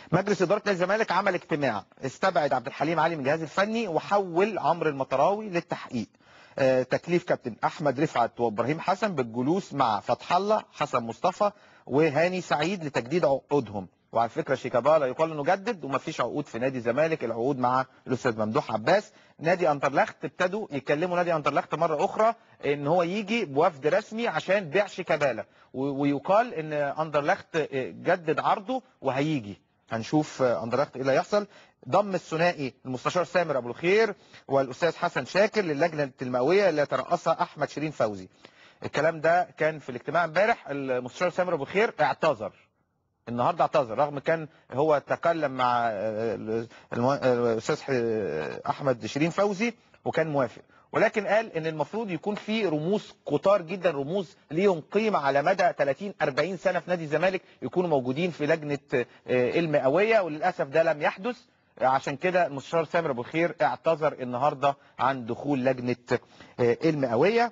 مجلس اداره نادي الزمالك عمل اجتماع استبعد عبد الحليم علي من الجهاز الفني وحول عمرو المطراوي للتحقيق آه، تكليف كابتن احمد رفعت وابراهيم حسن بالجلوس مع فتح الله حسن مصطفى وهاني سعيد لتجديد عقودهم وعلى فكره شيكابالا يقال انه جدد ومفيش عقود في نادي الزمالك العقود مع الاستاذ ممدوح عباس نادي اندرلخت ابتدوا يكلموا نادي اندرلخت مره اخرى ان هو يجي بوفد رسمي عشان بيع شيكابالا و- ويقال ان اندرلخت جدد عرضه وهيجي هنشوف اندرلخت ايه اللي هيحصل ضم الثنائي المستشار سامر ابو الخير والاستاذ حسن شاكر للجنه المئويه اللي يترأسها احمد شيرين فوزي الكلام ده كان في الاجتماع امبارح المستشار سامر ابو الخير اعتذر النهارده اعتذر رغم كان هو تكلم مع آه، المو- آه، الاستاذ ح- احمد شيرين فوزي وكان موافق ولكن قال ان المفروض يكون في رموز كتار جدا رموز ليهم قيمه على مدى 30 40 سنه في نادي الزمالك يكونوا موجودين في لجنه آه، المئويه وللاسف ده لم يحدث عشان كده المستشار سامر ابو الخير اعتذر النهارده عن دخول لجنه آه، المئويه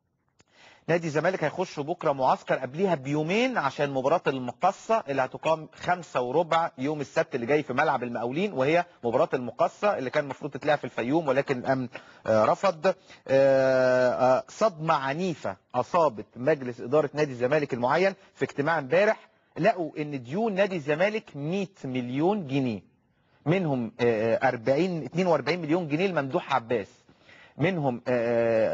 نادي الزمالك هيخش بكره معسكر قبليها بيومين عشان مباراه المقصه اللي هتقام خمسة وربع يوم السبت اللي جاي في ملعب المقاولين وهي مباراه المقصه اللي كان المفروض تتلعب في الفيوم ولكن الامن آه، رفض آه، آه، صدمه عنيفه اصابت مجلس اداره نادي الزمالك المعين في اجتماع امبارح لقوا ان ديون نادي الزمالك 100 مليون جنيه منهم آه، آه، 40 42 مليون جنيه لممدوح عباس منهم آه،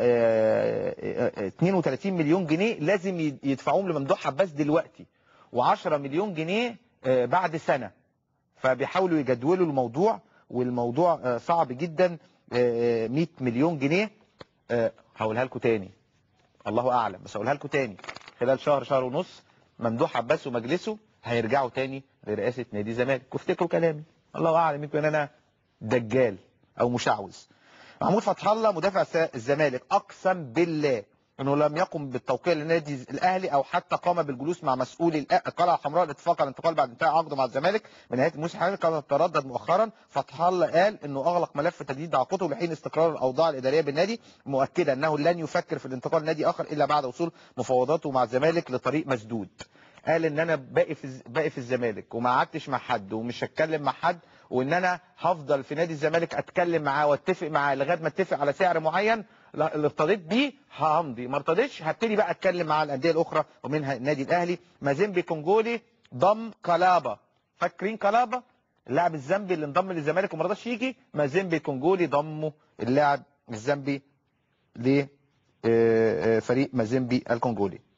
آه، آه، 32 مليون جنيه لازم يد- يدفعوهم لممدوح عباس دلوقتي و10 مليون جنيه آه، بعد سنة فبيحاولوا يجدولوا الموضوع والموضوع آه، صعب جدا آه، 100 مليون جنيه آه، هقولها لكم تاني الله اعلم بس هقولها لكم تاني خلال شهر شهر ونص ممدوح عباس ومجلسه هيرجعوا تاني لرئاسة نادي الزمالك وافتكروا كلامي الله اعلم يمكن انا دجال او مشعوذ محمود فتح الله مدافع س- الزمالك اقسم بالله انه لم يقم بالتوقيع للنادي الاهلي او حتى قام بالجلوس مع مسؤولي الأ- القلعه الحمراء لاتفاق على الانتقال بعد انتهاء عقده مع الزمالك من نهايه الموسم الحالي كان تردد مؤخرا فتح الله قال انه اغلق ملف تجديد عقده لحين استقرار الاوضاع الاداريه بالنادي مؤكدا انه لن يفكر في الانتقال لنادي اخر الا بعد وصول مفاوضاته مع الزمالك لطريق مسدود قال ان انا باقي في الز- باقي في الزمالك وما قعدتش مع حد ومش هتكلم مع حد وان انا هفضل في نادي الزمالك اتكلم معاه واتفق معاه لغايه ما اتفق على سعر معين لا اللي ارتضيت بيه همضي ما ارتضيتش هبتدي بقى اتكلم مع الانديه الاخرى ومنها النادي الاهلي مازيمبي كونجولي ضم كلابا فاكرين كلابا اللاعب الزامبي اللي انضم للزمالك وما رضاش يجي مازيمبي كونجولي ضمه اللاعب الزامبي لفريق مازيمبي الكونجولي